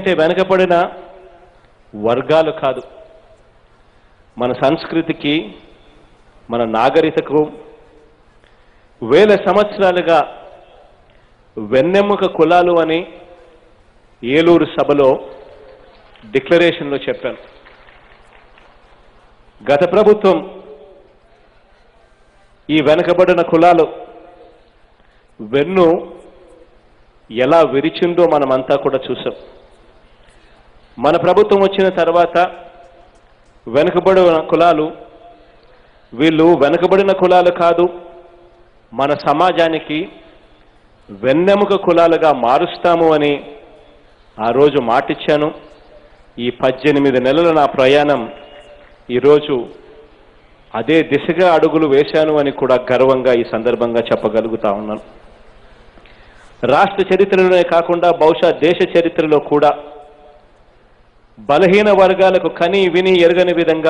అంటే వెనకబడిన వర్గాలు కాదు మన సంస్కృతికి మన నాగరికతకు వేల సంవత్సరాలుగా వెన్నెముక కులాలు అని ఏలూరు సభలో డిక్లరేషన్లో చెప్పాను గత ప్రభుత్వం ఈ వెనకబడిన కులాలు వెన్ను ఎలా విరిచిందో మనమంతా కూడా చూసాం మన ప్రభుత్వం వచ్చిన తర్వాత వెనుకబడిన కులాలు వీళ్ళు వెనుకబడిన కులాలు కాదు మన సమాజానికి వెన్నెముక కులాలుగా మారుస్తాము అని ఆ రోజు మాటిచ్చాను ఈ పద్దెనిమిది నెలల నా ప్రయాణం ఈరోజు అదే దిశగా అడుగులు వేశాను అని కూడా గర్వంగా ఈ సందర్భంగా చెప్పగలుగుతా ఉన్నాను రాష్ట్ర చరిత్రలోనే కాకుండా బహుశా దేశ చరిత్రలో కూడా బలహీన వర్గాలకు కని విని ఎరగని విధంగా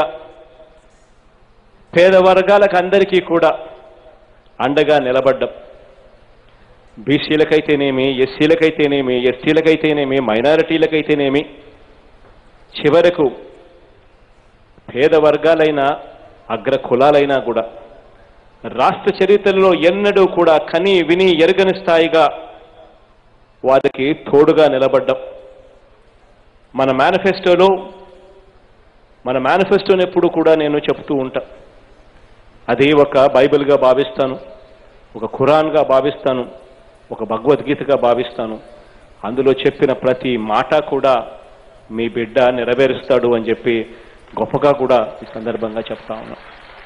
పేద వర్గాలకు అందరికీ కూడా అండగా నిలబడ్డం బీసీలకైతేనేమి ఎస్సీలకైతేనేమి ఎస్టీలకైతేనేమి మైనారిటీలకైతేనేమి చివరకు పేద వర్గాలైన అగ్ర కులాలైనా కూడా రాష్ట్ర చరిత్రలో ఎన్నడూ కూడా కని విని ఎరగని స్థాయిగా వారికి తోడుగా నిలబడ్డం మన మేనిఫెస్టోలో మన మేనిఫెస్టోని ఎప్పుడు కూడా నేను చెప్తూ ఉంటా అది ఒక బైబిల్గా భావిస్తాను ఒక ఖురాన్గా భావిస్తాను ఒక భగవద్గీతగా భావిస్తాను అందులో చెప్పిన ప్రతి మాట కూడా మీ బిడ్డ నెరవేరుస్తాడు అని చెప్పి గొప్పగా కూడా ఈ సందర్భంగా చెప్తా ఉన్నా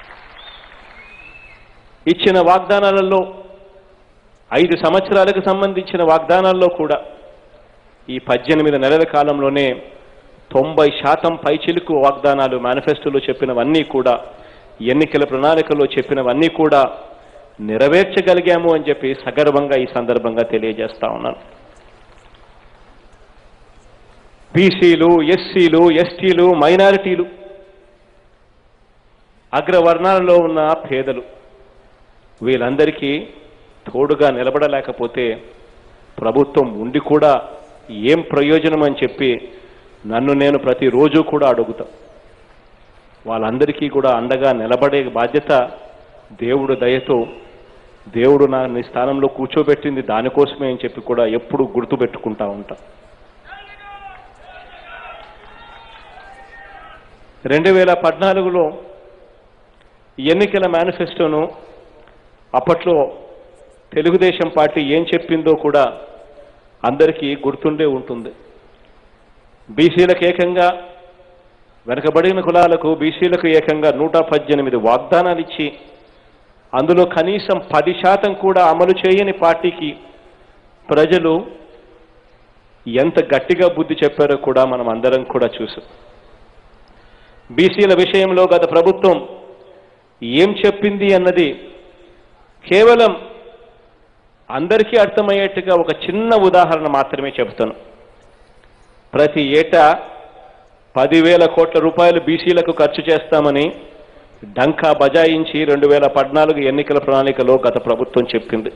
ఇచ్చిన వాగ్దానాలలో ఐదు సంవత్సరాలకు సంబంధించిన వాగ్దానాల్లో కూడా ఈ పద్దెనిమిది నెలల కాలంలోనే తొంభై శాతం పైచిలుకు వాగ్దానాలు మేనిఫెస్టోలో చెప్పినవన్నీ కూడా ఎన్నికల ప్రణాళికలో చెప్పినవన్నీ కూడా నెరవేర్చగలిగాము అని చెప్పి సగర్వంగా ఈ సందర్భంగా తెలియజేస్తా ఉన్నాను బీసీలు ఎస్సీలు ఎస్టీలు మైనారిటీలు అగ్రవర్ణాలలో ఉన్న పేదలు వీళ్ళందరికీ తోడుగా నిలబడలేకపోతే ప్రభుత్వం ఉండి కూడా ఏం ప్రయోజనం అని చెప్పి నన్ను నేను ప్రతిరోజు కూడా అడుగుతా వాళ్ళందరికీ కూడా అండగా నిలబడే బాధ్యత దేవుడు దయతో దేవుడు నా నీ స్థానంలో కూర్చోబెట్టింది దానికోసమే అని చెప్పి కూడా ఎప్పుడు గుర్తుపెట్టుకుంటా ఉంటా రెండు వేల పద్నాలుగులో ఎన్నికల మేనిఫెస్టోను అప్పట్లో తెలుగుదేశం పార్టీ ఏం చెప్పిందో కూడా అందరికీ గుర్తుండే ఉంటుంది బీసీలకు ఏకంగా వెనకబడిన కులాలకు బీసీలకు ఏకంగా నూట పద్దెనిమిది వాగ్దానాలు ఇచ్చి అందులో కనీసం పది శాతం కూడా అమలు చేయని పార్టీకి ప్రజలు ఎంత గట్టిగా బుద్ధి చెప్పారో కూడా మనం అందరం కూడా చూసాం బీసీల విషయంలో గత ప్రభుత్వం ఏం చెప్పింది అన్నది కేవలం అందరికీ అర్థమయ్యేట్టుగా ఒక చిన్న ఉదాహరణ మాత్రమే చెబుతాను ప్రతి ఏటా పదివేల కోట్ల రూపాయలు బీసీలకు ఖర్చు చేస్తామని డంకా బజాయించి రెండు వేల పద్నాలుగు ఎన్నికల ప్రణాళికలో గత ప్రభుత్వం చెప్పింది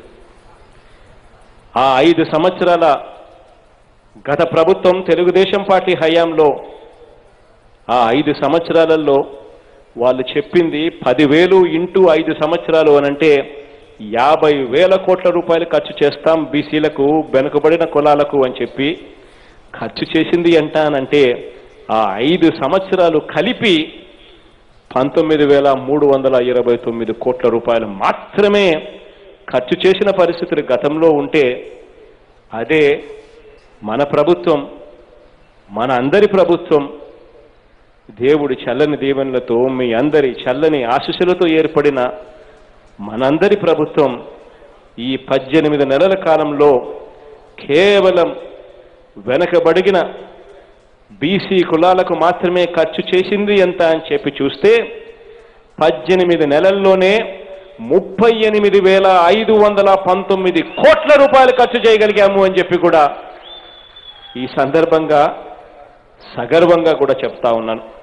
ఆ ఐదు సంవత్సరాల గత ప్రభుత్వం తెలుగుదేశం పార్టీ హయాంలో ఆ ఐదు సంవత్సరాలలో వాళ్ళు చెప్పింది పదివేలు ఇంటూ ఐదు సంవత్సరాలు అనంటే యాభై వేల కోట్ల రూపాయలు ఖర్చు చేస్తాం బీసీలకు వెనుకబడిన కులాలకు అని చెప్పి ఖర్చు చేసింది అంటానంటే ఆ ఐదు సంవత్సరాలు కలిపి పంతొమ్మిది వేల మూడు వందల ఇరవై తొమ్మిది కోట్ల రూపాయలు మాత్రమే ఖర్చు చేసిన పరిస్థితులు గతంలో ఉంటే అదే మన ప్రభుత్వం మన అందరి ప్రభుత్వం దేవుడి చల్లని దీవెనలతో మీ అందరి చల్లని ఆశీస్సులతో ఏర్పడిన మనందరి ప్రభుత్వం ఈ పద్దెనిమిది నెలల కాలంలో కేవలం వెనకబడిగిన బీసీ కులాలకు మాత్రమే ఖర్చు చేసింది ఎంత అని చెప్పి చూస్తే పద్దెనిమిది నెలల్లోనే ముప్పై ఎనిమిది వేల ఐదు వందల పంతొమ్మిది కోట్ల రూపాయలు ఖర్చు చేయగలిగాము అని చెప్పి కూడా ఈ సందర్భంగా సగర్వంగా కూడా చెప్తా ఉన్నాను